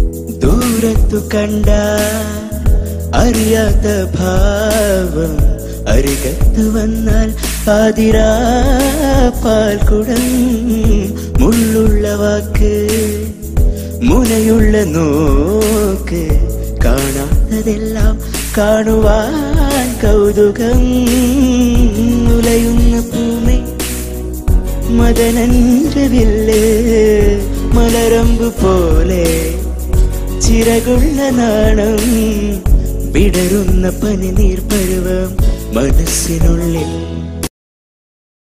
ദൂരത്തു കണ്ട അറിയാത്ത ഭാവം അരികത്തു വന്നാൽ പാതിരാ പാൽക്കുടം മുള്ളുള്ള വാക്ക് മുനയുള്ള നോക്ക് കാണാത്തതെല്ലാം കാണുവാൻ കൗതുകം ഉലയുന്ന പൂമേ മദനന്റെ വില്ല് മലരമ്പ് പോലെ ചിറകുള്ള നാണം വിടരുന്ന പനിനീർ പരുവം മനസ്സിനുള്ളിൽ